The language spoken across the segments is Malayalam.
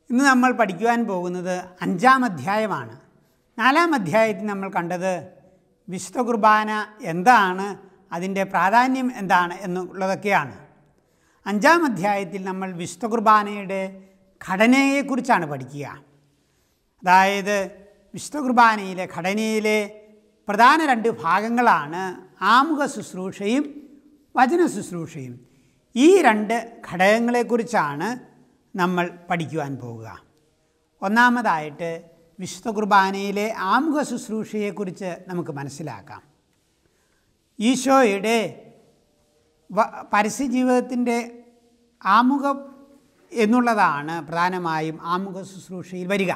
ഇന്ന് നമ്മൾ പഠിക്കുവാൻ പോകുന്നത് അഞ്ചാം അധ്യായമാണ് നാലാം അധ്യായത്തിൽ നമ്മൾ കണ്ടത് വിശുദ്ധ കുർബാന എന്താണ് അതിൻ്റെ പ്രാധാന്യം എന്താണ് എന്നുള്ളതൊക്കെയാണ് അഞ്ചാം അധ്യായത്തിൽ നമ്മൾ വിശുദ്ധ കുർബാനയുടെ ഘടനയെക്കുറിച്ചാണ് പഠിക്കുക അതായത് വിശുദ്ധ കുർബാനയിലെ ഘടനയിലെ പ്രധാന രണ്ട് ഭാഗങ്ങളാണ് ആമുഖ ശുശ്രൂഷയും വചന ശുശ്രൂഷയും ഈ രണ്ട് ഘടകങ്ങളെക്കുറിച്ചാണ് നമ്മൾ പഠിക്കുവാൻ പോവുക ഒന്നാമതായിട്ട് വിശുദ്ധ കുർബാനയിലെ ആമുഖ ശുശ്രൂഷയെക്കുറിച്ച് നമുക്ക് മനസ്സിലാക്കാം ഈശോയുടെ വ- പരസ്യജീവിതത്തിൻ്റെ ആമുഖം എന്നുള്ളതാണ് പ്രധാനമായും ആമുഖ ശുശ്രൂഷയിൽ വരിക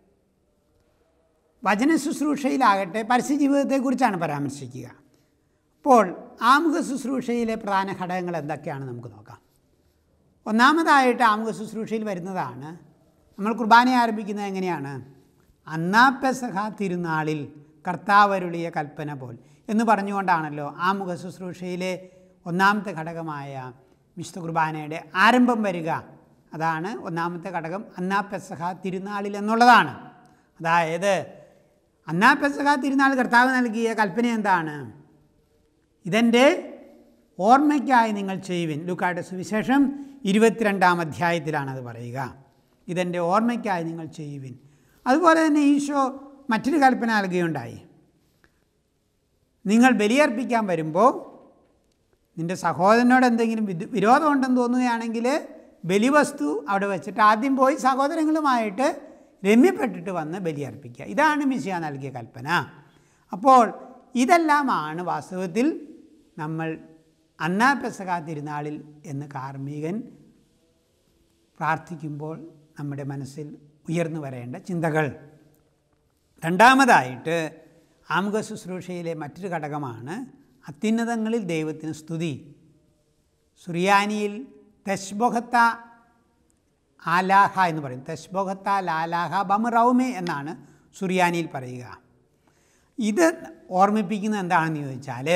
വചന ശുശ്രൂഷയിലാകട്ടെ പരസ്യജീവിതത്തെക്കുറിച്ചാണ് പരാമർശിക്കുക അപ്പോൾ ആമുഖ ശുശ്രൂഷയിലെ പ്രധാന ഘടകങ്ങൾ എന്തൊക്കെയാണ് നമുക്ക് നോക്കാം ഒന്നാമതായിട്ട് ആമുഖ ശുശ്രൂഷയിൽ വരുന്നതാണ് നമ്മൾ കുർബാന ആരംഭിക്കുന്നത് എങ്ങനെയാണ് അന്നാപ്പെസഹ തിരുനാളിൽ കർത്താവരുളിയ കൽപ്പന പോൽ എന്ന് പറഞ്ഞുകൊണ്ടാണല്ലോ ആമുഖ ശുശ്രൂഷയിലെ ഒന്നാമത്തെ ഘടകമായ വിശുദ്ധ കുർബാനയുടെ ആരംഭം വരിക അതാണ് ഒന്നാമത്തെ ഘടകം അന്നാപ്പെസഹ തിരുനാളിൽ എന്നുള്ളതാണ് അതായത് അന്നാപ്പെസഹ തിരുനാൾ കർത്താവ് നൽകിയ കൽപ്പന എന്താണ് ഇതെൻ്റെ ഓർമ്മയ്ക്കായി നിങ്ങൾ ചെയ്യുവിൻ ലൂക്കായുടെ സുവിശേഷം ഇരുപത്തിരണ്ടാം അധ്യായത്തിലാണ് അത് പറയുക ഇതെൻ്റെ ഓർമ്മയ്ക്കായി നിങ്ങൾ ചെയ്യുവിൻ അതുപോലെ തന്നെ ഈശോ മറ്റൊരു കൽപ്പന നൽകുകയുണ്ടായി നിങ്ങൾ ബലിയർപ്പിക്കാൻ വരുമ്പോൾ നിൻ്റെ സഹോദരനോട് എന്തെങ്കിലും വിദ് വിരോധമുണ്ടെന്ന് തോന്നുകയാണെങ്കിൽ ബലിവസ്തു അവിടെ വെച്ചിട്ട് ആദ്യം പോയി സഹോദരങ്ങളുമായിട്ട് രമ്യപ്പെട്ടിട്ട് വന്ന് ബലിയർപ്പിക്കുക ഇതാണ് മിശിയ നൽകിയ കൽപ്പന അപ്പോൾ ഇതെല്ലാമാണ് വാസ്തവത്തിൽ നമ്മൾ അന്നാ പെസക തിരുനാളിൽ എന്ന് കാർമ്മികൻ പ്രാർത്ഥിക്കുമ്പോൾ നമ്മുടെ മനസ്സിൽ ഉയർന്നു വരേണ്ട ചിന്തകൾ രണ്ടാമതായിട്ട് ആമുഖ ശുശ്രൂഷയിലെ മറ്റൊരു ഘടകമാണ് അത്യുന്നതങ്ങളിൽ ദൈവത്തിന് സ്തുതി സുറിയാനിയിൽ തെശ്ബൊഹത്ത ആലാഹ എന്ന് പറയും തെശ്ബൊഹത്ത ലാലാഹ ബമറൗമെ എന്നാണ് സുറിയാനിയിൽ പറയുക ഇത് ഓർമ്മിപ്പിക്കുന്നത് എന്താണെന്ന് ചോദിച്ചാൽ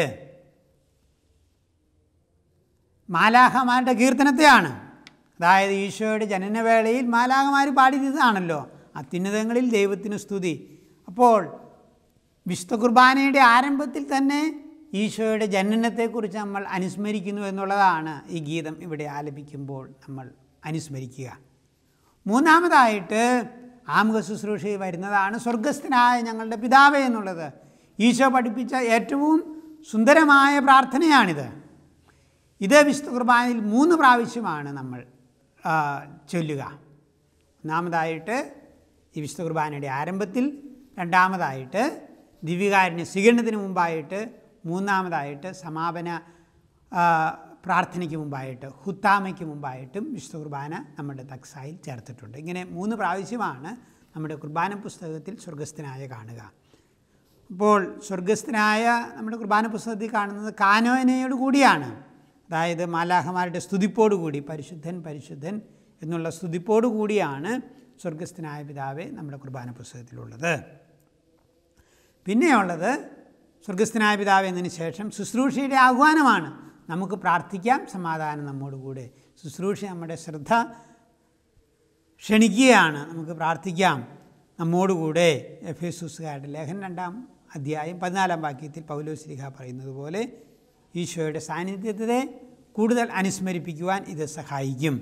മാലാഹമാരുടെ കീർത്തനത്തെയാണ് അതായത് ഈശോയുടെ ജനനവേളയിൽ മാലാഹമാർ പാടിയതാണല്ലോ അത്യുന്നതങ്ങളിൽ ദൈവത്തിന് സ്തുതി അപ്പോൾ വിശുദ്ധ കുർബാനയുടെ ആരംഭത്തിൽ തന്നെ ഈശോയുടെ ജനനത്തെക്കുറിച്ച് നമ്മൾ അനുസ്മരിക്കുന്നു എന്നുള്ളതാണ് ഈ ഗീതം ഇവിടെ ആലപിക്കുമ്പോൾ നമ്മൾ അനുസ്മരിക്കുക മൂന്നാമതായിട്ട് ആമുഖ ശുശ്രൂഷയിൽ വരുന്നതാണ് സ്വർഗസ്ഥനായ ഞങ്ങളുടെ പിതാവേ എന്നുള്ളത് ഈശോ പഠിപ്പിച്ച ഏറ്റവും സുന്ദരമായ പ്രാർത്ഥനയാണിത് ഇത് വിശുദ്ധ കുർബാനയിൽ മൂന്ന് പ്രാവശ്യമാണ് നമ്മൾ ആ, ചൊല്ലുക ഒന്നാമതായിട്ട് ഈ വിശുദ്ധ കുർബാനയുടെ ആരംഭത്തിൽ രണ്ടാമതായിട്ട് ദിവ്യകാരുണ്യ സ്വീകരണത്തിന് മുമ്പായിട്ട് മൂന്നാമതായിട്ട് സമാപന ആ, പ്രാർത്ഥനയ്ക്ക് മുമ്പായിട്ട് ഹുത്താമയ്ക്ക് മുമ്പായിട്ടും വിശുദ്ധ കുർബാന നമ്മുടെ തക്സായിൽ ചേർത്തിട്ടുണ്ട് ഇങ്ങനെ മൂന്ന് പ്രാവശ്യമാണ് നമ്മുടെ കുർബാന പുസ്തകത്തിൽ സ്വർഗസ്ഥനായ കാണുക അപ്പോൾ സ്വർഗസ്ഥനായ നമ്മുടെ കുർബാന പുസ്തകത്തിൽ കാണുന്നത് കാനോനയോട് കൂടിയാണ് അതായത് മാലാഹമാരുടെ സ്തുതിപ്പോടു കൂടി പരിശുദ്ധൻ പരിശുദ്ധൻ എന്നുള്ള സ്തുതിപ്പോടു കൂടിയാണ് സ്വർഗസ്ഥനായ പിതാവെ നമ്മുടെ കുർബാന പുസ്തകത്തിലുള്ളത് പിന്നെയുള്ളത് സ്വർഗസ്ഥനായ പിതാവ് എന്നതിന് ശേഷം ശുശ്രൂഷയുടെ ആഹ്വാനമാണ് നമുക്ക് പ്രാർത്ഥിക്കാം സമാധാനം നമ്മോട് കൂടെ ശുശ്രൂഷ നമ്മുടെ ശ്രദ്ധ ക്ഷണിക്കുകയാണ് നമുക്ക് പ്രാർത്ഥിക്കാം നമ്മോടുകൂടെ എഫ് എസുസുകാരുടെ ലേഖൻ രണ്ടാം അധ്യായം പതിനാലാം വാക്യത്തിൽ പൗലോസ്ലിഹ പറയുന്നത് പോലെ ഈശോയുടെ സാന്നിധ്യത്തെ കൂടുതൽ അനുസ്മരിപ്പിക്കുവാൻ ഇത് സഹായിക്കും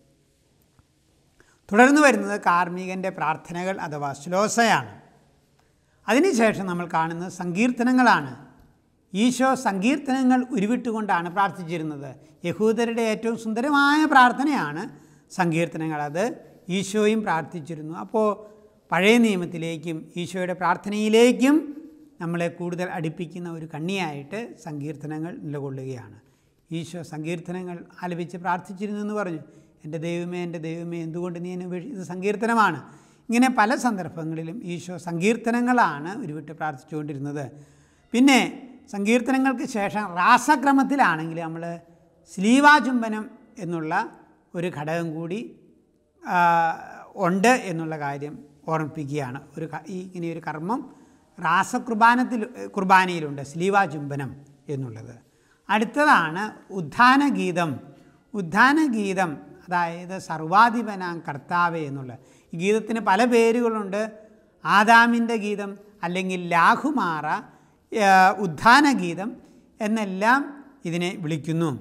തുടർന്ന് വരുന്നത് കാർമ്മികൻ്റെ പ്രാർത്ഥനകൾ അഥവാ ശ്ലോസയാണ് അതിനുശേഷം നമ്മൾ കാണുന്നത് സങ്കീർത്തനങ്ങളാണ് ഈശോ സങ്കീർത്തനങ്ങൾ ഉരുവിട്ടുകൊണ്ടാണ് പ്രാർത്ഥിച്ചിരുന്നത് യഹൂദരുടെ ഏറ്റവും സുന്ദരമായ പ്രാർത്ഥനയാണ് സങ്കീർത്തനങ്ങൾ അത് ഈശോയും പ്രാർത്ഥിച്ചിരുന്നു അപ്പോൾ പഴയ നിയമത്തിലേക്കും ഈശോയുടെ പ്രാർത്ഥനയിലേക്കും നമ്മളെ കൂടുതൽ അടുപ്പിക്കുന്ന ഒരു കണ്ണിയായിട്ട് സങ്കീർത്തനങ്ങൾ നിലകൊള്ളുകയാണ് ഈശോ സങ്കീർത്തനങ്ങൾ ആലപിച്ച് പ്രാർത്ഥിച്ചിരുന്നു എന്ന് പറഞ്ഞു എൻ്റെ ദൈവമേ എൻ്റെ ദൈവമേ എന്തുകൊണ്ട് നീ എന്നെ ഉപേക്ഷി ഇത് സങ്കീർത്തനമാണ് ഇങ്ങനെ പല സന്ദർഭങ്ങളിലും ഈശോ സങ്കീർത്തനങ്ങളാണ് ഉരുവിട്ട് പ്രാർത്ഥിച്ചുകൊണ്ടിരുന്നത് പിന്നെ സങ്കീർത്തനങ്ങൾക്ക് ശേഷം രാസക്രമത്തിലാണെങ്കിൽ നമ്മൾ ശ്ലീവാചുംബനം എന്നുള്ള ഒരു ഘടകം കൂടി ആ, ഉണ്ട് എന്നുള്ള കാര്യം ഓർമ്മിപ്പിക്കുകയാണ് ഒരു ക- ഈ ഇങ്ങനെ ഒരു കർമ്മം രാസകുർബാനത്തിൽ കുർബാനയിലുണ്ട് ശ്ലീവാചുംബനം എന്നുള്ളത് അടുത്തതാണ് ഉദ്ധാനഗീതം ഉദ്ധാനഗീതം അതായത് സർവാധിപനാം കർത്താവേ എന്നുള്ള ഈ ഗീതത്തിന് പല പേരുകളുണ്ട് ആദാമിൻ്റെ ഗീതം അല്ലെങ്കിൽ ലാഹുമാറ ആ, ഉദ്ധാന ഗീതം എന്നെല്ലാം ഇതിനെ വിളിക്കുന്നു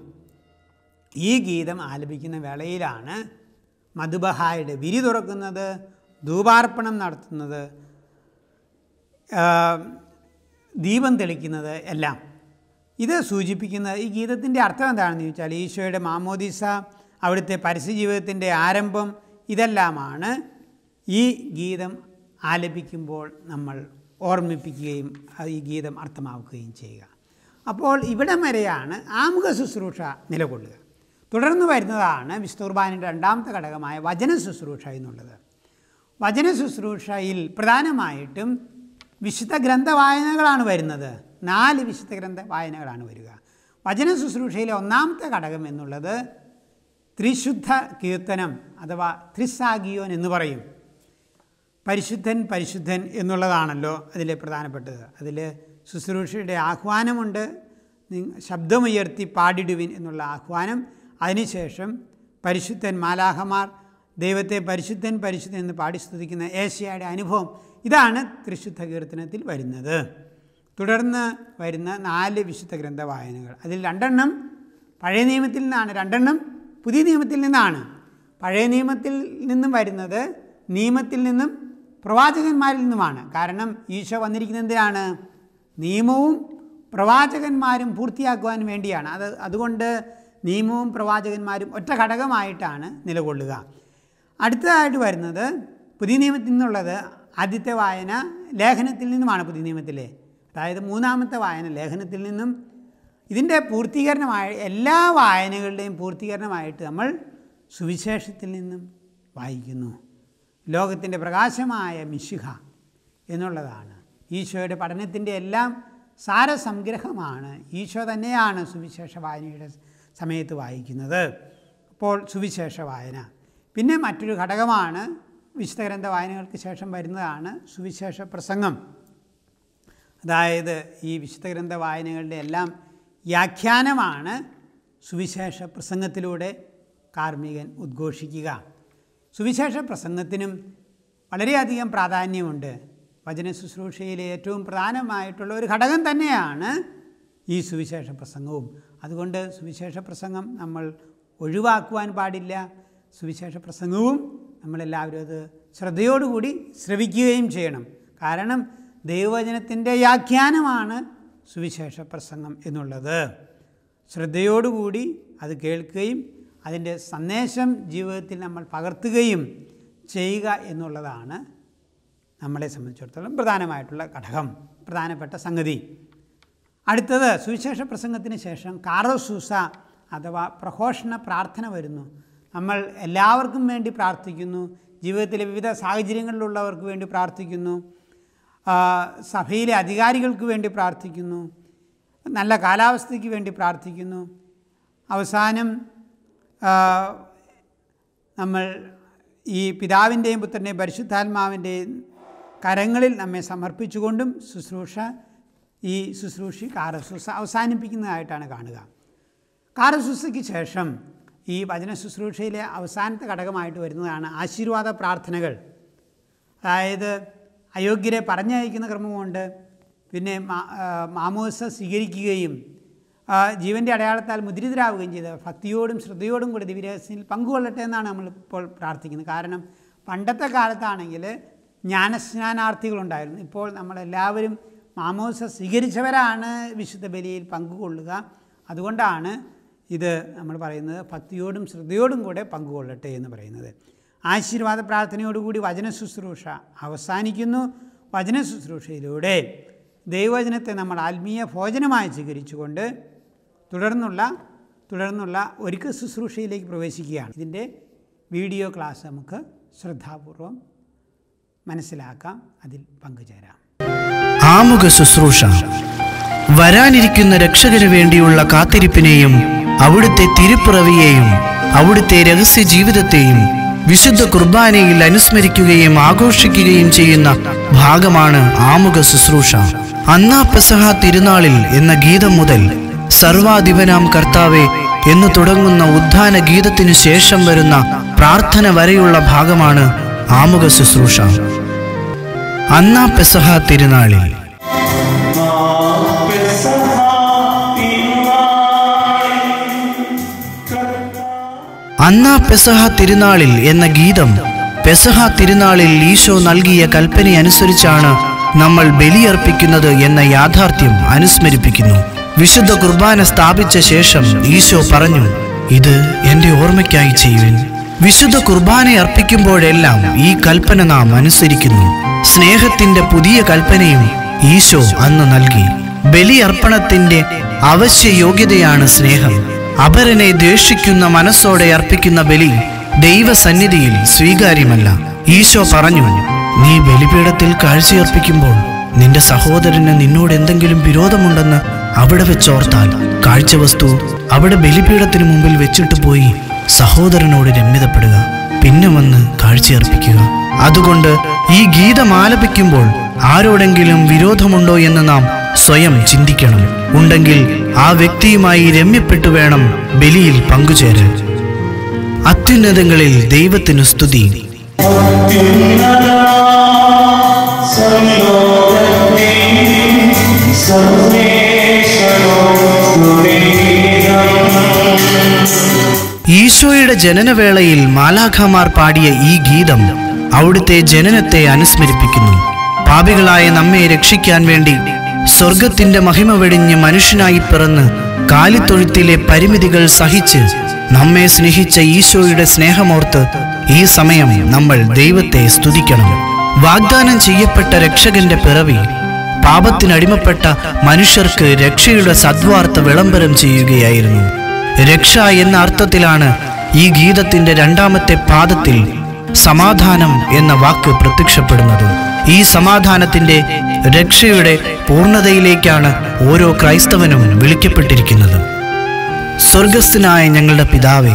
ഈ ഗീതം ആലപിക്കുന്ന വേളയിലാണ് മധുബഹായുടെ വിരി തുറക്കുന്നത് ധൂപാർപ്പണം നടത്തുന്നത് ആ, ദീപം തെളിക്കുന്നത് എല്ലാം ഇത് സൂചിപ്പിക്കുന്നത് ഈ ഗീതത്തിൻ്റെ അർത്ഥം എന്താണെന്ന് ചോദിച്ചാൽ ഈശോയുടെ മാമോദിസ അവിടുത്തെ പരസ്യജീവിതത്തിൻ്റെ ആരംഭം ഇതെല്ലാമാണ് ഈ ഗീതം ആലപിക്കുമ്പോൾ നമ്മൾ ഓർമ്മിപ്പിക്കുകയും അത് ഈ ഗീതം അർത്ഥമാക്കുകയും ചെയ്യുക അപ്പോൾ ഇവിടം വരെയാണ് ആമുഖ ശുശ്രൂഷ നിലകൊള്ളുക തുടർന്ന് വരുന്നതാണ് വിശുദ്ധ കുർബാനയുടെ രണ്ടാമത്തെ ഘടകമായ വചന ശുശ്രൂഷ എന്നുള്ളത് വചന ശുശ്രൂഷയിൽ പ്രധാനമായിട്ടും വിശുദ്ധ ഗ്രന്ഥ വായനകളാണ് വരുന്നത് നാല് വിശുദ്ധ ഗ്രന്ഥ വായനകളാണ് വരിക വചന ശുശ്രൂഷയിലെ ഒന്നാമത്തെ ഘടകം എന്നുള്ളത് ത്രിശുദ്ധ കീർത്തനം അഥവാ ത്രിസാഗിയോൻ എന്ന് പറയും പരിശുദ്ധൻ പരിശുദ്ധൻ എന്നുള്ളതാണല്ലോ അതിലെ പ്രധാനപ്പെട്ടത് അതിൽ ശുശ്രൂഷയുടെ ആഹ്വാനമുണ്ട് നി- ശബ്ദമുയർത്തി പാടിടുവിൻ എന്നുള്ള ആഹ്വാനം അതിനുശേഷം പരിശുദ്ധൻ മാലാഹമാർ ദൈവത്തെ പരിശുദ്ധൻ പരിശുദ്ധൻ എന്ന് പാടി സ്തുതിക്കുന്ന ഏഷ്യയുടെ അനുഭവം ഇതാണ് ത്രിശുദ്ധ കീർത്തനത്തിൽ വരുന്നത് തുടർന്ന് വരുന്ന നാല് വിശുദ്ധ ഗ്രന്ഥ വായനകൾ അതിൽ രണ്ടെണ്ണം പഴയ നിയമത്തിൽ നിന്നാണ് രണ്ടെണ്ണം പുതിയ നിയമത്തിൽ നിന്നാണ് പഴയ നിയമത്തിൽ നിന്നും വരുന്നത് നിയമത്തിൽ നിന്നും പ്രവാചകന്മാരിൽ നിന്നുമാണ് കാരണം ഈശോ വന്നിരിക്കുന്നത് എന്തിനാണ് നിയമവും പ്രവാചകന്മാരും പൂർത്തിയാക്കുവാൻ വേണ്ടിയാണ് അത് അതുകൊണ്ട് നിയമവും പ്രവാചകന്മാരും ഒറ്റ ഘടകമായിട്ടാണ് നിലകൊള്ളുക അടുത്തതായിട്ട് വരുന്നത് പുതിയ നിയമത്തിൽ നിന്നുള്ളത് ആദ്യത്തെ വായന ലേഖനത്തിൽ നിന്നുമാണ് പുതിയ നിയമത്തിലെ അതായത് മൂന്നാമത്തെ വായന ലേഖനത്തിൽ നിന്നും ഇതിൻ്റെ പൂർത്തീകരണമായ എല്ലാ വായനകളുടെയും പൂർത്തീകരണമായിട്ട് നമ്മൾ സുവിശേഷത്തിൽ നിന്നും വായിക്കുന്നു ലോകത്തിൻ്റെ പ്രകാശമായ മിശിഹ എന്നുള്ളതാണ് ഈശോയുടെ പഠനത്തിൻ്റെ എല്ലാം സാരസംഗ്രഹമാണ് ഈശോ തന്നെയാണ് സുവിശേഷ വായനയുടെ സമയത്ത് വായിക്കുന്നത് അപ്പോൾ സുവിശേഷ വായന പിന്നെ മറ്റൊരു ഘടകമാണ് വിശുദ്ധ ഗ്രന്ഥ വായനകൾക്ക് ശേഷം വരുന്നതാണ് സുവിശേഷ പ്രസംഗം അതായത് ഈ വിശുദ്ധ ഗ്രന്ഥ വായനകളുടെ എല്ലാം വ്യാഖ്യാനമാണ് സുവിശേഷ പ്രസംഗത്തിലൂടെ കാർമ്മികൻ ഉദ്ഘോഷിക്കുക സുവിശേഷ പ്രസംഗത്തിനും വളരെയധികം പ്രാധാന്യമുണ്ട് വചന ശുശ്രൂഷയിലെ ഏറ്റവും പ്രധാനമായിട്ടുള്ള ഒരു ഘടകം തന്നെയാണ് ഈ സുവിശേഷ പ്രസംഗവും അതുകൊണ്ട് സുവിശേഷ പ്രസംഗം നമ്മൾ ഒഴിവാക്കുവാൻ പാടില്ല സുവിശേഷ പ്രസംഗവും നമ്മളെല്ലാവരും അത് ശ്രദ്ധയോടുകൂടി ശ്രവിക്കുകയും ചെയ്യണം കാരണം ദൈവവചനത്തിൻ്റെ വ്യാഖ്യാനമാണ് സുവിശേഷ പ്രസംഗം എന്നുള്ളത് ശ്രദ്ധയോടുകൂടി അത് കേൾക്കുകയും അതിൻ്റെ സന്ദേശം ജീവിതത്തിൽ നമ്മൾ പകർത്തുകയും ചെയ്യുക എന്നുള്ളതാണ് നമ്മളെ സംബന്ധിച്ചിടത്തോളം പ്രധാനമായിട്ടുള്ള ഘടകം പ്രധാനപ്പെട്ട സംഗതി അടുത്തത് സുവിശേഷ പ്രസംഗത്തിന് ശേഷം കാറോസൂസ അഥവാ പ്രഘോഷണ പ്രാർത്ഥന വരുന്നു നമ്മൾ എല്ലാവർക്കും വേണ്ടി പ്രാർത്ഥിക്കുന്നു ജീവിതത്തിലെ വിവിധ സാഹചര്യങ്ങളിലുള്ളവർക്ക് വേണ്ടി പ്രാർത്ഥിക്കുന്നു ആ, സഭയിലെ അധികാരികൾക്ക് വേണ്ടി പ്രാർത്ഥിക്കുന്നു നല്ല കാലാവസ്ഥയ്ക്ക് വേണ്ടി പ്രാർത്ഥിക്കുന്നു അവസാനം ആ, നമ്മൾ ഈ പിതാവിൻ്റെയും പുത്രൻ്റെയും പരിശുദ്ധാത്മാവിൻ്റെയും കരങ്ങളിൽ നമ്മെ സമർപ്പിച്ചുകൊണ്ടും ശുശ്രൂഷ ഈ ശുശ്രൂഷ കാരശുശ്രൂഷ അവസാനിപ്പിക്കുന്നതായിട്ടാണ് കാണുക കാരശുശ്രൂഷയ്ക്ക് ശേഷം ഈ വചന ശുശ്രൂഷയിലെ അവസാനത്തെ ഘടകമായിട്ട് വരുന്നതാണ് ആശീർവാദ പ്രാർത്ഥനകൾ അതായത് അയോഗ്യരെ പറഞ്ഞയക്കുന്ന ക്രമമുണ്ട് പിന്നെ മാ ആ, മാമോസ സ്വീകരിക്കുകയും ആ, ജീവൻ്റെ അടയാളത്താൽ മുദ്രിതരാവുകയും ചെയ്ത ഭക്തിയോടും ശ്രദ്ധയോടും കൂടി ദിവ്യരഹസ്യത്തിൽ പങ്കുകൊള്ളട്ടെ എന്നാണ് നമ്മൾ ഇപ്പോൾ പ്രാർത്ഥിക്കുന്നത് കാരണം പണ്ടത്തെ കാലത്താണെങ്കിൽ ജ്ഞാനസ്നാനാർത്ഥികളുണ്ടായിരുന്നു ഇപ്പോൾ നമ്മളെല്ലാവരും മാമോസ സ്വീകരിച്ചവരാണ് വിശുദ്ധ ബലിയിൽ പങ്കുകൊള്ളുക അതുകൊണ്ടാണ് ഇത് നമ്മൾ പറയുന്നത് ഭക്തിയോടും ശ്രദ്ധയോടും കൂടെ പങ്കുകൊള്ളട്ടെ എന്ന് പറയുന്നത് ആശീർവാദ പ്രാർത്ഥനയോടുകൂടി വചന ശുശ്രൂഷ അവസാനിക്കുന്നു വചന ശുശ്രൂഷയിലൂടെ ദൈവവചനത്തെ നമ്മൾ ആത്മീയ ഭോജനമായി സ്വീകരിച്ചുകൊണ്ട് തുടർന്നുള്ള തുടർന്നുള്ള ഒരുക്ക ശുശ്രൂഷയിലേക്ക് പ്രവേശിക്കുകയാണ് ഇതിൻ്റെ വീഡിയോ ക്ലാസ് നമുക്ക് ശ്രദ്ധാപൂർവം മനസ്സിലാക്കാം അതിൽ പങ്കുചേരാം ആമുഖ ശുശ്രൂഷ വരാനിരിക്കുന്ന രക്ഷകന് വേണ്ടിയുള്ള കാത്തിരിപ്പിനെയും അവിടുത്തെ തിരുപ്പിറവിയെയും അവിടുത്തെ രഹസ്യ ജീവിതത്തെയും വിശുദ്ധ കുർബാനയിൽ അനുസ്മരിക്കുകയും ആഘോഷിക്കുകയും ചെയ്യുന്ന ഭാഗമാണ് ആമുഖ ശുശ്രൂഷ അന്നാ പെസഹ തിരുനാളിൽ എന്ന ഗീതം മുതൽ സർവാധിപനാം കർത്താവെ എന്ന് തുടങ്ങുന്ന ഉദ്ധാന ഗീതത്തിനു ശേഷം വരുന്ന പ്രാർത്ഥന വരെയുള്ള ഭാഗമാണ് ആമുഖ ശുശ്രൂഷ അന്നാ പെസഹ തിരുനാളിൽ അന്നാ പെസഹ തിരുനാളിൽ എന്ന ഗീതം പെസഹ തിരുനാളിൽ ഈശോ നൽകിയ കൽപ്പനയനുസരിച്ചാണ് നമ്മൾ ബലിയർപ്പിക്കുന്നത് എന്ന യാഥാർത്ഥ്യം അനുസ്മരിപ്പിക്കുന്നു വിശുദ്ധ കുർബാന സ്ഥാപിച്ച ശേഷം ഈശോ പറഞ്ഞു ഇത് എന്റെ ഓർമ്മയ്ക്കായി ചെയ്യുവിൻ വിശുദ്ധ കുർബാന അർപ്പിക്കുമ്പോഴെല്ലാം ഈ കൽപ്പന നാം അനുസരിക്കുന്നു സ്നേഹത്തിന്റെ പുതിയ കൽപ്പനയും ഈശോ അന്ന് നൽകി ബലിയർപ്പണത്തിന്റെ അവശ്യ യോഗ്യതയാണ് സ്നേഹം അപരനെ ദ്വേഷിക്കുന്ന മനസ്സോടെ അർപ്പിക്കുന്ന ബലി ദൈവസന്നിധിയിൽ സ്വീകാര്യമല്ല ഈശോ പറഞ്ഞു നീ ബലിപീഠത്തിൽ കാഴ്ചയർപ്പിക്കുമ്പോൾ നിന്റെ സഹോദരന് നിന്നോട് എന്തെങ്കിലും വിരോധമുണ്ടെന്ന് അവിടെ വെച്ചോർത്താൽ കാഴ്ചവസ്തു അവിടെ ബലിപീഠത്തിന് മുമ്പിൽ വെച്ചിട്ട് പോയി സഹോദരനോട് രമ്യതപ്പെടുക പിന്നെ വന്ന് കാഴ്ചയർപ്പിക്കുക അതുകൊണ്ട് ഈ ഗീതം ആലപിക്കുമ്പോൾ ആരോടെങ്കിലും വിരോധമുണ്ടോ എന്ന് നാം സ്വയം ചിന്തിക്കണം ഉണ്ടെങ്കിൽ ആ വ്യക്തിയുമായി രമ്യപ്പെട്ടു വേണം ബലിയിൽ പങ്കുചേരാൻ അത്യുന്നതങ്ങളിൽ ദൈവത്തിനു സ്തുതി ഈശോയുടെ ജനനവേളയിൽ മാലാഖമാർ പാടിയ ഈ ഗീതം അവിടുത്തെ ജനനത്തെ അനുസ്മരിപ്പിക്കുന്നു പാപികളായ നമ്മെ രക്ഷിക്കാൻ വേണ്ടി സ്വർഗത്തിന്റെ മഹിമ വെടിഞ്ഞ് മനുഷ്യനായി പിറന്ന് കാലിത്തൊഴുത്തിലെ പരിമിതികൾ സഹിച്ച് നമ്മെ സ്നേഹിച്ച ഈശോയുടെ സ്നേഹമോർത്ത് ഈ സമയം നമ്മൾ ദൈവത്തെ സ്തുതിക്കണം വാഗ്ദാനം ചെയ്യപ്പെട്ട രക്ഷകന്റെ പിറവി പാപത്തിനടിമപ്പെട്ട മനുഷ്യർക്ക് രക്ഷയുടെ സദ്വാർത്ത വിളംബരം ചെയ്യുകയായിരുന്നു രക്ഷ എന്ന അർത്ഥത്തിലാണ് ഈ ഗീതത്തിന്റെ രണ്ടാമത്തെ പാദത്തിൽ സമാധാനം എന്ന വാക്ക് പ്രത്യക്ഷപ്പെടുന്നത് ഈ സമാധാനത്തിന്റെ രക്ഷയുടെ പൂർണ്ണതയിലേക്കാണ് ഓരോ ക്രൈസ്തവനും വിളിക്കപ്പെട്ടിരിക്കുന്നത് സ്വർഗസ്ഥനായ ഞങ്ങളുടെ പിതാവേ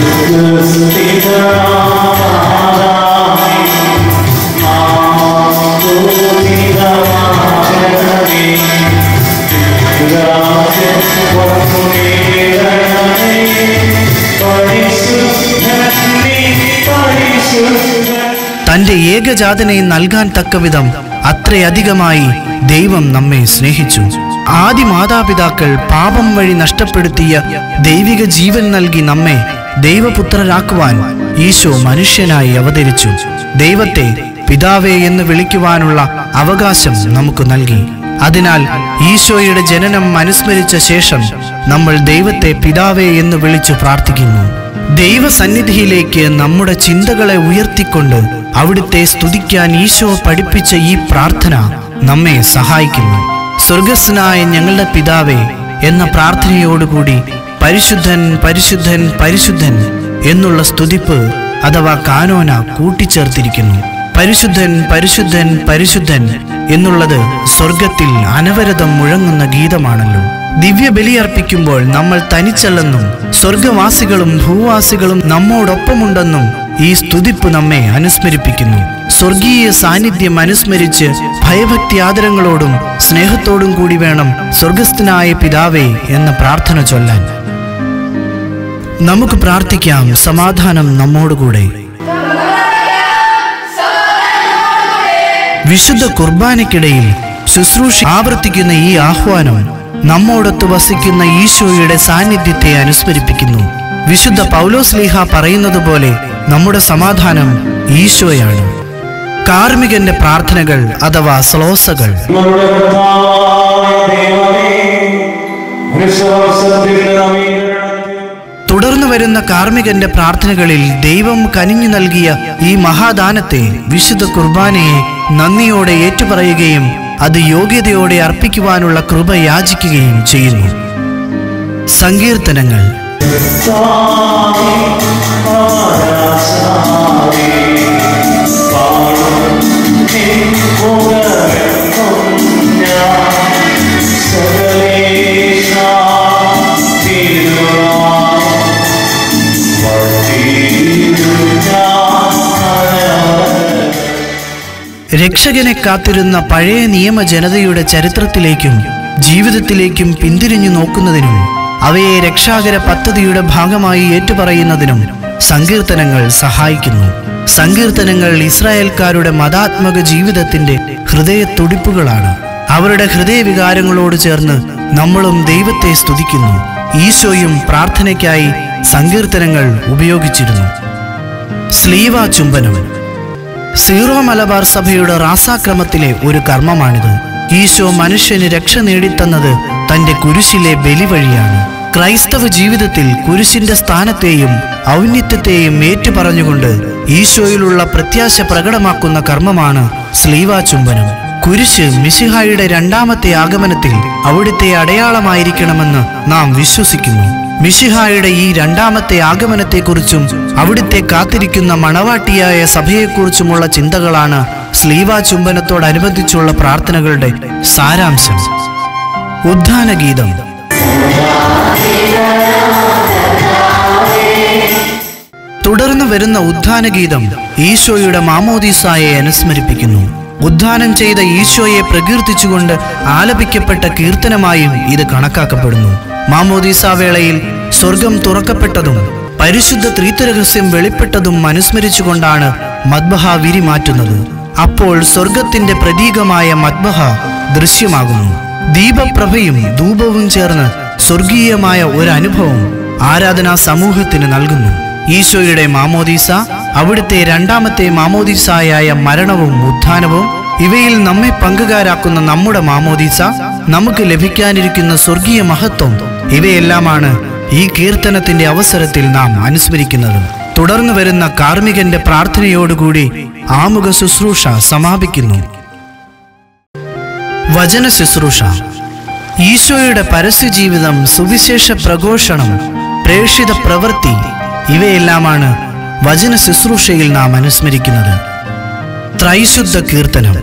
തന്റെ ഏകജാതനെ നൽകാൻ തക്കവിധം അത്രയധികമായി ദൈവം നമ്മെ സ്നേഹിച്ചു ആദി മാതാപിതാക്കൾ പാപം വഴി നഷ്ടപ്പെടുത്തിയ ദൈവിക ജീവൻ നൽകി നമ്മെ ദൈവപുത്രരാക്കുവാൻ ഈശോ മനുഷ്യനായി അവതരിച്ചു ദൈവത്തെ പിതാവേ എന്ന് വിളിക്കുവാനുള്ള അവകാശം നമുക്ക് നൽകി അതിനാൽ ഈശോയുടെ ജനനം അനുസ്മരിച്ച ശേഷം നമ്മൾ ദൈവത്തെ പിതാവേ എന്ന് വിളിച്ചു പ്രാർത്ഥിക്കുന്നു ദൈവസന്നിധിയിലേക്ക് നമ്മുടെ ചിന്തകളെ ഉയർത്തിക്കൊണ്ട് അവിടുത്തെ സ്തുതിക്കാൻ ഈശോ പഠിപ്പിച്ച ഈ പ്രാർത്ഥന നമ്മെ സഹായിക്കുന്നു സ്വർഗസ്നായ ഞങ്ങളുടെ പിതാവേ എന്ന പ്രാർത്ഥനയോടുകൂടി പരിശുദ്ധൻ പരിശുദ്ധൻ പരിശുദ്ധൻ എന്നുള്ള സ്തുതിപ്പ് അഥവാ കാനോന കൂട്ടിച്ചേർത്തിരിക്കുന്നു പരിശുദ്ധൻ പരിശുദ്ധൻ പരിശുദ്ധൻ എന്നുള്ളത് സ്വർഗത്തിൽ അനവരതം മുഴങ്ങുന്ന ഗീതമാണല്ലോ ദിവ്യ ബലിയർപ്പിക്കുമ്പോൾ നമ്മൾ തനിച്ചല്ലെന്നും സ്വർഗവാസികളും ഭൂവാസികളും നമ്മോടൊപ്പമുണ്ടെന്നും ഈ സ്തുതിപ്പ് നമ്മെ അനുസ്മരിപ്പിക്കുന്നു സ്വർഗീയ സാന്നിധ്യം അനുസ്മരിച്ച് ഭയഭക്തി ആദരങ്ങളോടും സ്നേഹത്തോടും കൂടി വേണം സ്വർഗസ്ഥനായ പിതാവേ എന്ന പ്രാർത്ഥന ചൊല്ലാൻ നമുക്ക് പ്രാർത്ഥിക്കാം സമാധാനം നമ്മോടുകൂടെ വിശുദ്ധ കുർബാനയ്ക്കിടയിൽ ശുശ്രൂഷ ആവർത്തിക്കുന്ന ഈ ആഹ്വാനം നമ്മോടൊത്ത് വസിക്കുന്ന ഈശോയുടെ സാന്നിധ്യത്തെ അനുസ്മരിപ്പിക്കുന്നു വിശുദ്ധ പൗലോസ് ലീഹ പറയുന്നത് പോലെ നമ്മുടെ സമാധാനം ഈശോയാണ് കാർമികന്റെ പ്രാർത്ഥനകൾ അഥവാ ശ്ലോസകൾ നമ്മുടെ കർത്താവായ ദൈവമേ, വിശ്വാസത്തിന്റെ നവീകരണത്തിൽ തുടർന്നു വരുന്ന കാർമികന്റെ പ്രാർത്ഥനകളിൽ ദൈവം കനിഞ്ഞു നൽകിയ ഈ മഹാദാനത്തെ വിശുദ്ധ കുർബാനയെ നന്ദിയോടെ ഏറ്റുപറയുകയും അത് യോഗ്യതയോടെ അർപ്പിക്കുവാനുള്ള കൃപ യാചിക്കുകയും ചെയ്യുന്നു സങ്കീർത്തനങ്ങൾ രക്ഷകനെ കാത്തിരുന്ന പഴയ നിയമ ജനതയുടെ ചരിത്രത്തിലേക്കും ജീവിതത്തിലേക്കും പിന്തിരിഞ്ഞു നോക്കുന്നതിനും അവയെ രക്ഷാകര പദ്ധതിയുടെ ഭാഗമായി ഏറ്റുപറയുന്നതിനും സങ്കീർത്തനങ്ങൾ സഹായിക്കുന്നു സങ്കീർത്തനങ്ങൾ ഇസ്രായേൽക്കാരുടെ മതാത്മക ജീവിതത്തിന്റെ ഹൃദയത്തുടിപ്പുകളാണ് അവരുടെ ഹൃദയവികാരങ്ങളോട് ചേർന്ന് നമ്മളും ദൈവത്തെ സ്തുതിക്കുന്നു ഈശോയും പ്രാർത്ഥനയ്ക്കായി സങ്കീർത്തനങ്ങൾ ഉപയോഗിച്ചിരുന്നു സ്ലീവ ചുംബനം സീറോ മലബാർ സഭയുടെ റാസാക്രമത്തിലെ ഒരു കർമ്മമാണിത് ഈശോ മനുഷ്യന് രക്ഷ നേടിത്തന്നത് തന്റെ കുരിശിലെ ബലി വഴിയാണ് ക്രൈസ്തവ ജീവിതത്തിൽ കുരിശിന്റെ സ്ഥാനത്തെയും ഔന്നിത്യത്തെയും ഏറ്റുപറഞ്ഞുകൊണ്ട് ഈശോയിലുള്ള പ്രത്യാശ പ്രകടമാക്കുന്ന കർമ്മമാണ് സ്ലീവാ ചുംബനം കുരിശ് മിശിഹായുടെ രണ്ടാമത്തെ ആഗമനത്തിൽ അവിടുത്തെ അടയാളമായിരിക്കണമെന്ന് നാം വിശ്വസിക്കുന്നു മിശിഹായുടെ ഈ രണ്ടാമത്തെ ആഗമനത്തെക്കുറിച്ചും അവിടുത്തെ കാത്തിരിക്കുന്ന മണവാട്ടിയായ സഭയെക്കുറിച്ചുമുള്ള ചിന്തകളാണ് സ്ലീവാ ചുംബനത്തോടനുബന്ധിച്ചുള്ള പ്രാർത്ഥനകളുടെ സാരാംശം ഉദ്ധാനഗീതം തുടർന്ന് വരുന്ന ഉദ്ധാനഗീതം ഈശോയുടെ മാമോദീസായെ അനുസ്മരിപ്പിക്കുന്നു ഉദ്ധാനം ചെയ്ത ഈശോയെ പ്രകീർത്തിച്ചുകൊണ്ട് ആലപിക്കപ്പെട്ട കീർത്തനമായും ഇത് കണക്കാക്കപ്പെടുന്നു മാമോദീസ വേളയിൽ സ്വർഗം തുറക്കപ്പെട്ടതും പരിശുദ്ധ ത്രീത്വരഹസ്യം വെളിപ്പെട്ടതും അനുസ്മരിച്ചുകൊണ്ടാണ് മദ്ബഹ വിരി മാറ്റുന്നത് അപ്പോൾ സ്വർഗത്തിന്റെ പ്രതീകമായ മദ്ബഹ ദൃശ്യമാകുന്നു ദീപപ്രഭയും ധൂപവും ചേർന്ന് സ്വർഗീയമായ ഒരു അനുഭവം ആരാധനാ സമൂഹത്തിന് നൽകുന്നു ഈശോയുടെ മാമോദീസ അവിടുത്തെ രണ്ടാമത്തെ മാമോദീസായായ മരണവും ഉത്ഥാനവും ഇവയിൽ നമ്മെ പങ്കുകാരാക്കുന്ന നമ്മുടെ മാമോദീസ നമുക്ക് ലഭിക്കാനിരിക്കുന്ന സ്വർഗീയ മഹത്വം ഇവയെല്ലാമാണ് ഈ കീർത്തനത്തിന്റെ അവസരത്തിൽ നാം അനുസ്മരിക്കുന്നത് തുടർന്ന് വരുന്ന കാർമികന്റെ പ്രാർത്ഥനയോടുകൂടി ആമുഖ ശുശ്രൂഷ സമാപിക്കുന്നു വചന ശുശ്രൂഷ ഈശോയുടെ പരസ്യജീവിതം സുവിശേഷ പ്രഘോഷണം പ്രേക്ഷിത പ്രവൃത്തി ഇവയെല്ലാമാണ് വചന ശുശ്രൂഷയിൽ നാം അനുസ്മരിക്കുന്നത് ത്രൈശുദ്ധ കീർത്തനം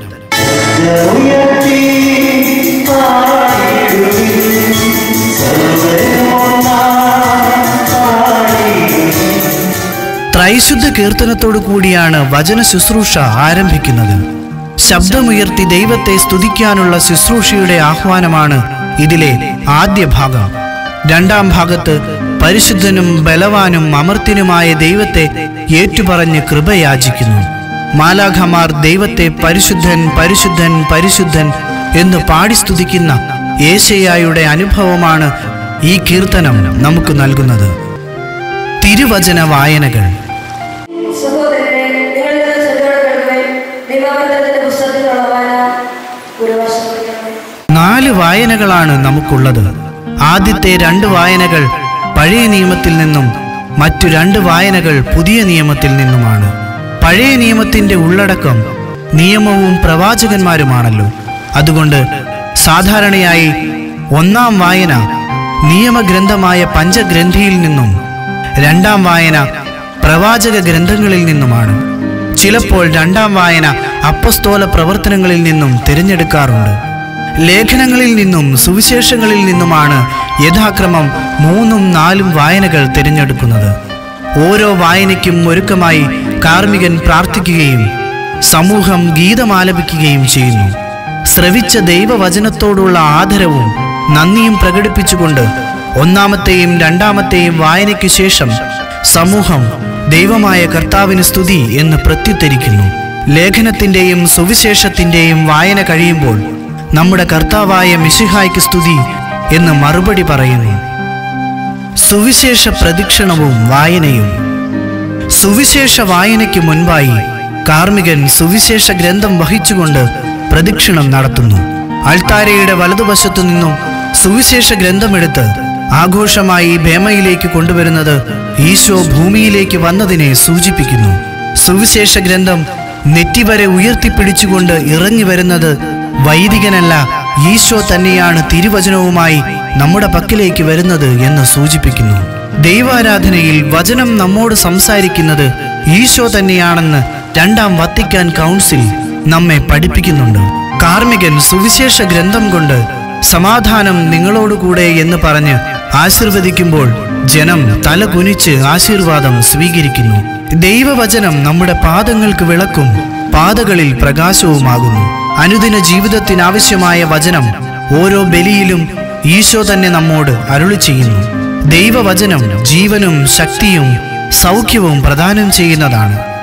ത്രൈശുദ്ധ കീർത്തനത്തോടു കൂടിയാണ് വചന ശുശ്രൂഷ ആരംഭിക്കുന്നത് ശബ്ദമുയർത്തി ദൈവത്തെ സ്തുതിക്കാനുള്ള ശുശ്രൂഷയുടെ ആഹ്വാനമാണ് ഇതിലെ ആദ്യ ഭാഗം രണ്ടാം ഭാഗത്ത് പരിശുദ്ധനും ബലവാനും അമർത്തിനുമായ ദൈവത്തെ ഏറ്റുപറഞ്ഞ് കൃപയാചിക്കുന്നു മാലാഖമാർ ദൈവത്തെ പരിശുദ്ധൻ പരിശുദ്ധൻ പരിശുദ്ധൻ എന്ന് പാടി സ്തുതിക്കുന്ന ഏശയായുടെ അനുഭവമാണ് ഈ കീർത്തനം നമുക്ക് നൽകുന്നത് തിരുവചന വായനകൾ സഹോദരനെ നിങ്ങൾ ഇത് ശ്രദ്ധയോടെ കേൾക്കുകയും നിയമബന്ധത്തിന്റെ പുസ്തകത്തിലുള്ള വായന ഒരു വർഷം പഠിക്കണം നാല് വായനകളാണ് നമുക്കുള്ളത് ആദ്യത്തെ രണ്ട് വായനകൾ പഴയ നിയമത്തിൽ നിന്നും മറ്റു രണ്ട് വായനകൾ പുതിയ നിയമത്തിൽ നിന്നുമാണ് പഴയ നിയമത്തിന്റെ ഉള്ളടക്കം നിയമവും പ്രവാചകന്മാരുമാണല്ലോ അതുകൊണ്ട് സാധാരണയായി ഒന്നാം വായന നിയമഗ്രന്ഥമായ പഞ്ചഗ്രന്ഥിയിൽ നിന്നും രണ്ടാം വായന പ്രവാചക ഗ്രന്ഥങ്ങളിൽ നിന്നുമാണ് ചിലപ്പോൾ രണ്ടാം വായന അപ്പസ്തോല പ്രവർത്തനങ്ങളിൽ നിന്നും തിരഞ്ഞെടുക്കാറുണ്ട് ലേഖനങ്ങളിൽ നിന്നും സുവിശേഷങ്ങളിൽ നിന്നുമാണ് യഥാക്രമം മൂന്നും നാലും വായനകൾ തിരഞ്ഞെടുക്കുന്നത് ഓരോ വായനയ്ക്കും ഒരുക്കമായി കാർമികൻ പ്രാർത്ഥിക്കുകയും സമൂഹം ഗീതമാലപിക്കുകയും ചെയ്യുന്നു ശ്രവിച്ച ദൈവവചനത്തോടുള്ള ആദരവും നന്ദിയും പ്രകടിപ്പിച്ചുകൊണ്ട് ഒന്നാമത്തെയും രണ്ടാമത്തെയും വായനയ്ക്ക് ശേഷം സമൂഹം ദൈവമായ കർത്താവിന് സ്തുതി എന്ന് പ്രത്യുത്തരിക്കുന്നു ലേഖനത്തിൻ്റെയും സുവിശേഷത്തിൻ്റെയും വായന കഴിയുമ്പോൾ നമ്മുടെ കർത്താവായ മിശിഹായ്ക്ക് സ്തുതി എന്ന് മറുപടി പറയുന്നു സുവിശേഷ പ്രദക്ഷിണവും വായനയും സുവിശേഷ വായനയ്ക്ക് മുൻപായി കാർമികൻ സുവിശേഷ ഗ്രന്ഥം വഹിച്ചുകൊണ്ട് പ്രദക്ഷിണം നടത്തുന്നു അൾത്താരയുടെ വലതുവശത്തു നിന്നും സുവിശേഷ ഗ്രന്ഥമെടുത്ത് ആഘോഷമായി ഭേമയിലേക്ക് കൊണ്ടുവരുന്നത് ഈശോ ഭൂമിയിലേക്ക് വന്നതിനെ സൂചിപ്പിക്കുന്നു സുവിശേഷ ഗ്രന്ഥം നെറ്റിവരെ ഉയർത്തിപ്പിടിച്ചുകൊണ്ട് ഇറങ്ങി വരുന്നത് വൈദികനല്ല ഈശോ തന്നെയാണ് തിരുവചനവുമായി നമ്മുടെ പക്കലേക്ക് വരുന്നത് എന്ന് സൂചിപ്പിക്കുന്നു ദൈവാരാധനയിൽ വചനം നമ്മോട് സംസാരിക്കുന്നത് ഈശോ തന്നെയാണെന്ന് രണ്ടാം വത്തിക്കാൻ കൗൺസിൽ നമ്മെ പഠിപ്പിക്കുന്നുണ്ട് കാർമികൻ സുവിശേഷ ഗ്രന്ഥം കൊണ്ട് സമാധാനം നിങ്ങളോടുകൂടെ എന്ന് പറഞ്ഞ് ആശീർവദിക്കുമ്പോൾ ജനം തല കുനിച്ച് ആശീർവാദം സ്വീകരിക്കുന്നു ദൈവവചനം നമ്മുടെ പാദങ്ങൾക്ക് വിളക്കും പാതകളിൽ പ്രകാശവുമാകുന്നു അനുദിന ജീവിതത്തിനാവശ്യമായ വചനം ഓരോ ബലിയിലും ഈശോ തന്നെ നമ്മോട് അരുളി ചെയ്യുന്നു ദൈവവചനം ജീവനും ശക്തിയും സൗഖ്യവും പ്രദാനം ചെയ്യുന്നതാണ്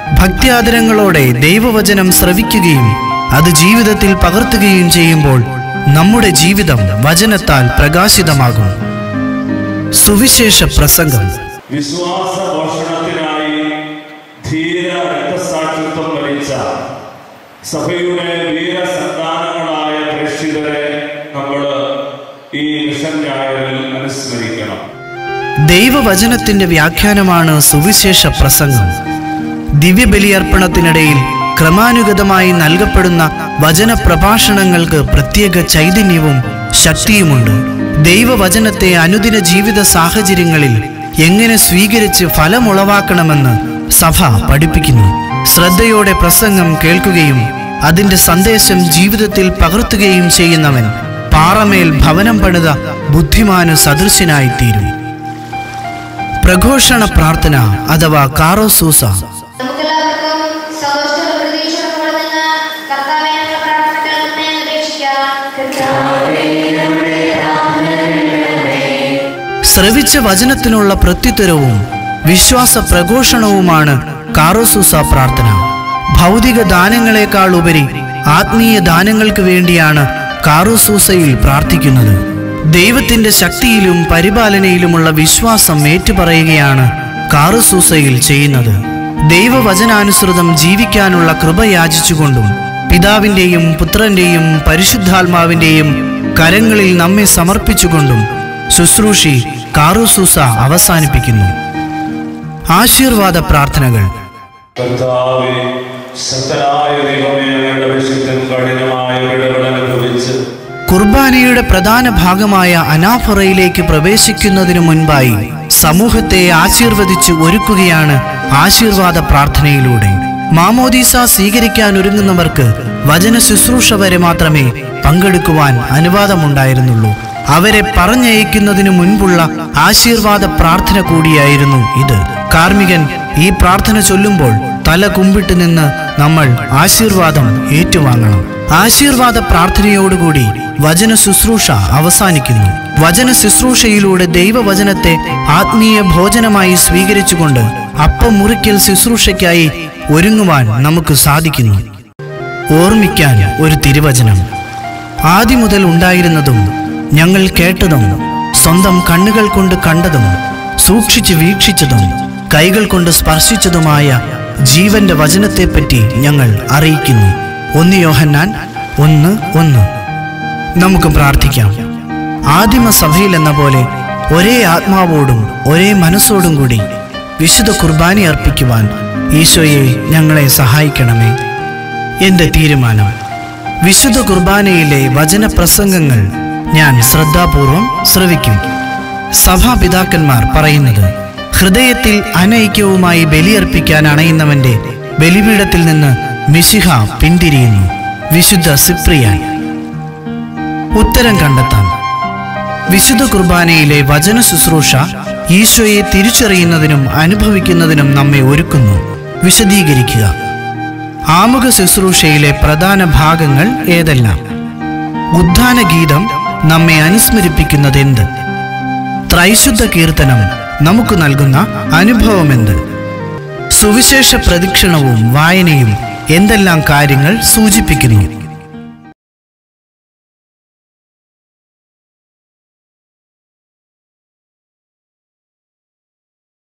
ഭക്ത്യാദരങ്ങളോടെ ദൈവവചനം ശ്രവിക്കുകയും അത് ജീവിതത്തിൽ പകർത്തുകയും ചെയ്യുമ്പോൾ നമ്മുടെ ജീവിതം വചനത്താൽ പ്രകാശിതമാകും സുവിശേഷ പ്രസംഗം വിശ്വാസ പോഷണത്തിനായി ധീര രക്തസാക്ഷിത്വം വരിച്ച സഭയുടെ വീരസന്താനങ്ങളായ പ്രേക്ഷിതരെ നമ്മൾ ഈ മിഷൻ ഞായറിൽ അനുസ്മരിക്കണം ദൈവവചനത്തിന്റെ വ്യാഖ്യാനമാണ് സുവിശേഷ പ്രസംഗം ദിവ്യബലിയർപ്പണത്തിനിടയിൽ ക്രമാനുഗതമായി നൽകപ്പെടുന്ന വചന പ്രഭാഷണങ്ങൾക്ക് പ്രത്യേക ചൈതന്യവും ശക്തിയുമുണ്ട് ദൈവവചനത്തെ അനുദിന ജീവിത സാഹചര്യങ്ങളിൽ എങ്ങനെ സ്വീകരിച്ച് ഫലമുളവാക്കണമെന്ന് സഭ പഠിപ്പിക്കുന്നു ശ്രദ്ധയോടെ പ്രസംഗം കേൾക്കുകയും അതിന്റെ സന്ദേശം ജീവിതത്തിൽ പകർത്തുകയും ചെയ്യുന്നവൻ പാറമേൽ ഭവനം പണിത ബുദ്ധിമാനു സദൃശനായിത്തീരും പ്രഘോഷണ പ്രാർത്ഥന അഥവാ കാറോസൂസ നമുക്കെല്ലാവർക്കും സന്തോഷത്തോടെ പ്രതീക്ഷയോടെ നിന്ന് കർത്താവെ ഞങ്ങളുടെ പ്രാർത്ഥന കേൾക്കണമേ എന്ന് അപേക്ഷിക്കാം ശ്രവിച്ച വചനത്തിനുള്ള പ്രത്യുത്തരവും വിശ്വാസ പ്രഘോഷണവുമാണ് കാറോസൂസ പ്രാർത്ഥന ഭൗതിക ദാനങ്ങളെക്കാൾ ഉപരി ആത്മീയ ദാനങ്ങൾക്ക് വേണ്ടിയാണ് കാറോസൂസയിൽ പ്രാർത്ഥിക്കുന്നത് ദൈവത്തിന്റെ ശക്തിയിലും പരിപാലനയിലുമുള്ള വിശ്വാസം ഏറ്റുപറയുകയാണ് കാറുസൂസയിൽ ചെയ്യുന്നത് ദൈവവചനാനുസൃതം ജീവിക്കാനുള്ള കൃപ യാചിച്ചുകൊണ്ടും പിതാവിന്റെയും പുത്രന്റെയും പരിശുദ്ധാത്മാവിന്റെയും കരങ്ങളിൽ നമ്മെ സമർപ്പിച്ചുകൊണ്ടും ശുശ്രൂഷി കാറുസൂസ അവസാനിപ്പിക്കുന്നു ആശീർവാദ പ്രാർത്ഥനകൾ കർത്താവെ ശക്തനായ ദൈവമേ ഞങ്ങളുടെ വിശുദ്ധൻ കഠിനമായ ഇടപെടൽ അനുഭവിച്ച് കുർബാനയുടെ പ്രധാന ഭാഗമായ അനാഫറയിലേക്ക് പ്രവേശിക്കുന്നതിനു മുൻപായി സമൂഹത്തെ ആശീർവദിച്ച് ഒരുക്കുകയാണ് ആശീർവാദ പ്രാർത്ഥനയിലൂടെ മാമോദീസ സ്വീകരിക്കാൻ ഒരുങ്ങുന്നവർക്ക് വചന ശുശ്രൂഷ വരെ മാത്രമേ പങ്കെടുക്കുവാൻ അനുവാദമുണ്ടായിരുന്നുള്ളൂ അവരെ പറഞ്ഞയക്കുന്നതിനു മുൻപുള്ള ആശീർവാദ പ്രാർത്ഥന കൂടിയായിരുന്നു ഇത് കാർമികൻ ഈ പ്രാർത്ഥന ചൊല്ലുമ്പോൾ തല കുമ്പിട്ട് നിന്ന് നമ്മൾ ആശീർവാദം ഏറ്റുവാങ്ങണം ആശീർവാദ പ്രാർത്ഥനയോടുകൂടി വചന ശുശ്രൂഷ അവസാനിക്കുന്നു വചന ശുശ്രൂഷയിലൂടെ ദൈവവചനത്തെ ആത്മീയ ഭോജനമായി സ്വീകരിച്ചുകൊണ്ട് അപ്പം മുറിക്കൽ ശുശ്രൂഷയ്ക്കായി ഒരുങ്ങുവാൻ നമുക്ക് സാധിക്കുന്നു ഓർമ്മിക്കാൻ ഒരു തിരുവചനം ആദ്യം മുതൽ ഉണ്ടായിരുന്നതും ഞങ്ങൾ കേട്ടതും സ്വന്തം കണ്ണുകൾ കൊണ്ട് കണ്ടതും സൂക്ഷിച്ച് വീക്ഷിച്ചതും കൈകൾ കൊണ്ട് സ്പർശിച്ചതുമായ ജീവന്റെ വചനത്തെപ്പറ്റി ഞങ്ങൾ അറിയിക്കുന്നു ഒന്ന് യോഹന്നാൻ ഒന്ന് ഒന്ന് നമുക്ക് പ്രാർത്ഥിക്കാം ആദിമ സഭയിൽ എന്ന പോലെ ഒരേ ആത്മാവോടും ഒരേ മനസ്സോടും കൂടി വിശുദ്ധ കുർബാന അർപ്പിക്കുവാൻ ഈശോയെ ഞങ്ങളെ സഹായിക്കണമേ എന്റെ തീരുമാനം വിശുദ്ധ കുർബാനയിലെ വചനപ്രസംഗങ്ങൾ ഞാൻ ശ്രദ്ധാപൂർവം ശ്രവിക്കും സഭാപിതാക്കന്മാർ പറയുന്നത് ഹൃദയത്തിൽ അനൈക്യവുമായി ബലിയർപ്പിക്കാൻ അണയുന്നവന്റെ ബലിപീഠത്തിൽ നിന്ന് മിശിഹ പിന്തിരിയുന്നു വിശുദ്ധ സിപ്രിയാൻ ഉത്തരം കണ്ടെത്താം വിശുദ്ധ കുർബാനയിലെ വചന ശുശ്രൂഷ ഈശോയെ തിരിച്ചറിയുന്നതിനും അനുഭവിക്കുന്നതിനും നമ്മെ ഒരുക്കുന്നു വിശദീകരിക്കുക ആമുഖ ശുശ്രൂഷയിലെ പ്രധാന ഭാഗങ്ങൾ ഏതെല്ലാം ഉദ്ധാന ഗീതം നമ്മെ അനുസ്മരിപ്പിക്കുന്നതെന്ത് ത്രൈശുദ്ധ കീർത്തനം നമുക്ക് നൽകുന്ന അനുഭവമെന്ത് സുവിശേഷ പ്രദക്ഷിണവും വായനയും എന്തെല്ലാം കാര്യങ്ങൾ സൂചിപ്പിക്കുന്നു